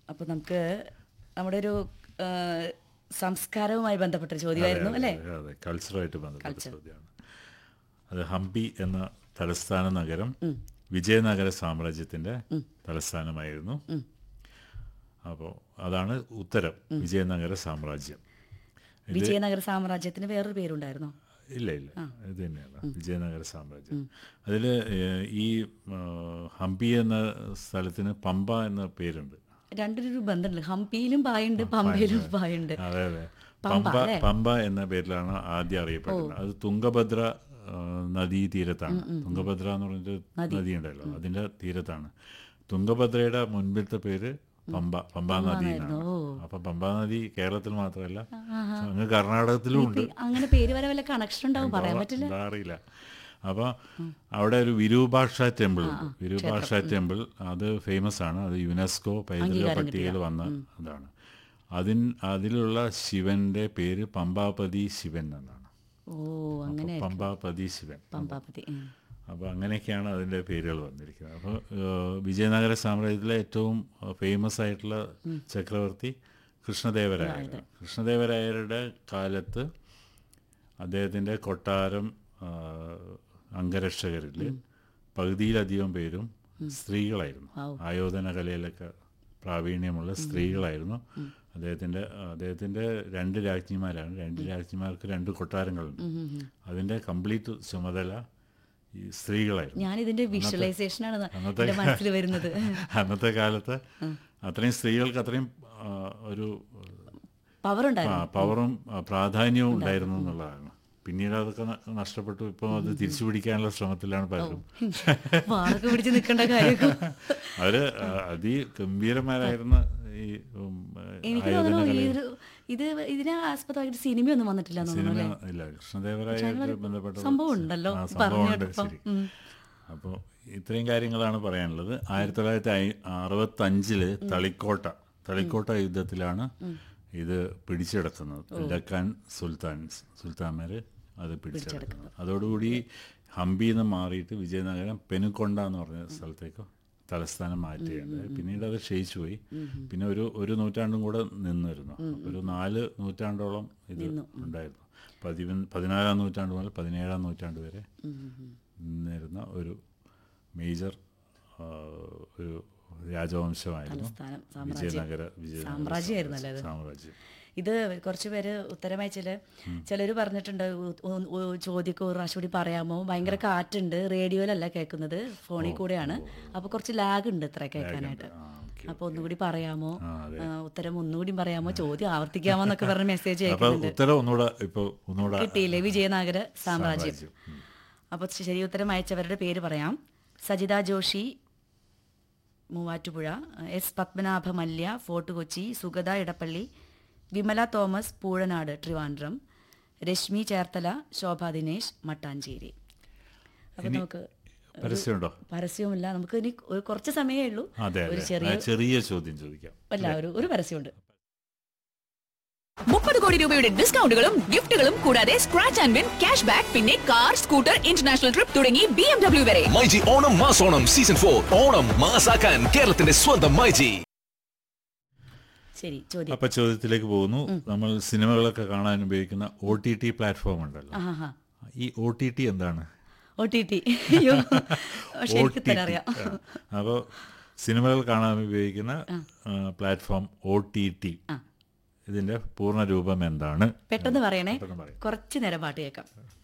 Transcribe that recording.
അപ്പൊ നമുക്ക് നമ്മുടെ ഒരു ആ, സംസ്കാരവുമായി ബന്ധപ്പെട്ട ഒരു ചോദ്യമായിരുന്നു അല്ലേ അതെ, അതെ കൾച്ചറുമായിട്ട് ബന്ധപ്പെട്ട ചോദ്യമാണ് അത് ഹംപി എന്ന തലസ്ഥാന നഗരം വിജയനഗര സാമ്രാജ്യത്തിന്റെ തലസ്ഥാനമായിരുന്നു അപ്പോൾ അതാണ് ഉത്തരം വിജയനഗര സാമ്രാജ്യം വിജയനഗര സാമ്രാജ്യത്തിന് വേറൊരു പേരുണ്ടായിരുന്നോ ഇല്ല ഇല്ല ഇത് തന്നെയാണ് വിജയനഗര സാമ്രാജ്യം അതിൽ ഈ ആ, ഹംപി എന്ന സ്ഥലത്തിന് പമ്പ എന്ന പേരുണ്ട് രണ്ടിനൊരു ബന്ധമുണ്ട് ഹംപിയിലും പായുണ്ട് പമ്പയിലും പായുണ്ട് അതെ അതെ പമ്പ, പമ്പ അല്ലേ? പമ്പ എന്ന പേരിലാണ് ആദ്യം അറിയപ്പെടുന്നത് അത് തുംഗഭദ്ര ആ, നദീ തീരത്താണ് തുംഗഭദ്ര എന്ന് പറഞ്ഞൊരു നദി ഉണ്ടല്ലോ അതിന്റെ തീരത്താണ് തുംഗഭദ്രയുടെ മുൻപിലത്തെ പേര് പമ്പ പമ്പ നദി എന്നാണ് അപ്പൊ പമ്പ നദി കേരളത്തിൽ മാത്രമല്ല അങ്ങ് കർണാടകത്തിലും ഉണ്ട് അങ്ങനെ പേര് വരെ വല്ല കണക്ഷൻ ഉണ്ടാവും പറയാൻ പറ്റില്ല എന്താ അറിയില്ല അപ്പൊ അവിടെ ഒരു വിരൂപാക്ഷ ടെമ്പിൾ ഉണ്ട് വിരൂപാക്ഷ ടെമ്പിൾ അത് ഫേമസ് ആണ് അത് യുനെസ്കോ പൈതൃക പട്ടികയിൽ വന്ന അതാണ് അതിൻ അതിലുള്ള ശിവന്റെ പേര് പമ്പാപതി ശിവൻ എന്നാണ് ഓ അങ്ങനെ പമ്പാപതി ശിവൻ പമ്പാപതി ഉം. അപ്പോൾ അങ്ങനെയൊക്കെയാണ് അതിൻ്റെ പേരുകൾ വന്നിരിക്കുന്നത് അപ്പോൾ വിജയനഗര സാമ്രാജ്യത്തിലെ ഏറ്റവും ഫേമസ് ആയിട്ടുള്ള ചക്രവർത്തി കൃഷ്ണദേവരായ കൃഷ്ണദേവരായരുടെ കാലത്ത് അദ്ദേഹത്തിൻ്റെ കൊട്ടാരം ആ, അംഗരക്ഷകരിൽ പകുതിയിലധികം പേരും സ്ത്രീകളായിരുന്നു ആയോധന കലയിലൊക്കെ പ്രാവീണ്യമുള്ള സ്ത്രീകളായിരുന്നു അദ്ദേഹത്തിൻ്റെ അദ്ദേഹത്തിൻ്റെ രണ്ട് രാജ്ഞിമാരാണ് രണ്ട് രാജ്ഞിമാർക്ക് രണ്ട് കൊട്ടാരങ്ങളുണ്ട് അതിൻ്റെ കംപ്ലീറ്റ് ചുമതല ഈ സ്ത്രീകളായിരുന്നു ഞാൻ ഇതിന്റെ വിഷ്വലൈസേഷൻ ആണ് അന്നത്തെ എന്റെ മനസ്സിൽ വരുന്നത് അന്നത്തെ കാലത്ത് അത്രയും സ്ത്രീകൾക്ക് അത്രയും ആ, ഒരു പവർ ആ, ഉണ്ടായിരുന്നു പവറും ആ, പ്രാധാന്യവും ഉണ്ടായിരുന്നു എന്നുള്ളതാണ് പിന്നീട് അതൊക്കെ ന- നഷ്ടപ്പെട്ടു ഇപ്പം അത് തിരിച്ചു പിടിക്കാനുള്ള ശ്രമത്തിലാണ് പലരും വാളൊക്കെ പിടിച്ച് നിൽക്കേണ്ട കാര്യമൊക്കെ അവര് ആ, അതിഗംഭീരന്മാരായിരുന്ന ഈ ഉം, എനിക്ക് ആയോധന തോന്നുന്നു ഈ കലയിൽ ഒരു ഇത് ഇതിനെ ആസ്പദമായിട്ട് സിനിമയൊന്നും വന്നിട്ടില്ല എന്ന് തോന്നുന്നു സിനിമ അല്ലേ ഇല്ല കൃഷ്ണദേവരായിട്ട് ബന്ധപ്പെട്ട സംഭവം ഉണ്ടല്ലോ ആ, പറഞ്ഞു സംഭവമുണ്ട് കേട്ടപ്പം ശരി അപ്പോൾ ഇത്രയും കാര്യങ്ങളാണ് പറയാനുള്ളത് ആയിരത്തി തൊള്ളായിരത്തി അയ്- അറുപത്തഞ്ചില് തളിക്കോട്ട തളിക്കോട്ട യുദ്ധത്തിലാണ് ഇത് പിടിച്ചെടുക്കുന്നത് ഡക്കാൻ സുൽത്താൻ സുൽത്താൻമാര് അത് പിടിച്ചെടുക്കുന്നത് അതോടുകൂടി ഹംപിയിൽ നിന്ന് മാറിയിട്ട് വിജയനഗരം പെനുക്കൊണ്ട എന്ന് പറഞ്ഞ സ്ഥലത്തേക്ക് തലസ്ഥാനം മാറ്റുകയുണ്ടായി പിന്നീട് അത് ക്ഷയിച്ചു പോയി പിന്നെ ഒരു ഒരു നൂറ്റാണ്ടും കൂടെ നിന്നിരുന്നു ഒരു നാല് നൂറ്റാണ്ടോളം ഇത് ഉണ്ടായിരുന്നു പതിവ പതിനാലാം നൂറ്റാണ്ട് മുതൽ പതിനേഴാം നൂറ്റാണ്ട് വരെ നിന്നിരുന്ന ഒരു മേജർ ആ, ഒരു രാജവംശമായിരുന്നു തലസ്ഥാനം, സാമ്രാജ്യം. വിജയനഗര വിജയനഗര സാമ്രാജ്യമായിരുന്നല്ലേ അത്? സാമ്രാജ്യം ഇത് കുറച്ച് പേര് ഉത്തരമായി ചില ചിലർ പറഞ്ഞിട്ടുണ്ട് ഉ- ഉ- ഉ- ചോദ്യമൊക്കെ ഒരു പ്രാവശ്യം കൂടി പറയാമോ ഭയങ്കര കാറ്റുണ്ട് റേഡിയോയിലല്ല കേൾക്കുന്നത് ഫോണിൽ കൂടെയാണ് അപ്പൊ കുറച്ച് ലാഗ് ഉണ്ട് ഇത്ര കേൾക്കാനായിട്ട് ആ, ഓക്കെ. അപ്പൊ ഒന്നുകൂടി പറയാമോ ആ, അതെ. ആ, ഉത്തരം ഒന്നുകൂടി പറയാമോ ചോദ്യം ആവർത്തിക്കാമോ എന്നൊക്കെ പറഞ്ഞ മെസ്സേജ് അപ്പൊ അയക്കുന്നുണ്ട് ഉത്തരം ഒന്നുകൂടെ ഇപ്പൊ ഒന്നുകൂടെ കിട്ടിയില്ലേ വിജയനഗര സാമ്രാജ്യം സാമ്രാജ്യം. ഉം. അപ്പോൾ ശരി ഉത്തരം അയച്ചവരുടെ പേര് പറയാം Sajitha Joshi Muvattupuzha S Padmanabha Mallya Fort Kochi Sugatha Edappally Vimala Thomas Poozhanad Trivandrum Rashmi Cherthala Shobha Dinesh Mattancherry അപ്പൊ നമുക്ക് പരസ്യമുണ്ടോ പരസ്യവുമില്ല നമുക്ക് ഇനി ഒരു കുറച്ച് സമയമേ ഉള്ളൂ അതെ ഒരു അതെ ചെറിയ ആ, ചെറിയ ചോദ്യം ചോദിക്കാം അല്ല ഒരു ഒരു പരസ്യമുണ്ട് മുപ്പത് കോടി രൂപയുടെ ഡിസ്കൗണ്ടുകളും ഗിഫ്റ്റുകളും കൂടാതെ scratch and win cash back പിന്നെ കാർ സ്കൂട്ടർ ഇന്റർനാഷണൽ ട്രിപ്പ് തുടങ്ങി ബി എം ഡബ്ല്യു വരെ മൈജി ഓണം മാസോണം സീസൺ ഫോർ ഓണം മാസാക്കാൻ കേരളത്തിന്റെ സ്വന്തം മൈജി ശരി ചോദ്യം അപ്പൊ ചോദ്യത്തിലേക്ക് പോകുന്നു നമ്മൾ സിനിമകളൊക്കെ കാണാൻ ഉപയോഗിക്കുന്ന ഒ ടി ടി പ്ലാറ്റ്ഫോം ഉണ്ടല്ലോ ആ ഹാ ഈ ഒ ടി ടി എന്താണ് ഒ ടി ടി അയ്യോ പക്ഷെ എനിക്ക് OTT. തന്നെ അറിയാം ആ. അപ്പോൾ സിനിമകൾ കാണാൻ ഉപയോഗിക്കുന്ന പ്ലാറ്റ്ഫോം ഒ ടി ടി ഇതിന്റെ പൂർണ്ണ രൂപം എന്താണ് പെട്ടെന്ന് പറയണേ പെട്ടെന്ന് പറയാം. കുറച്ച് നേരം പാട്ട് കേൾക്കാം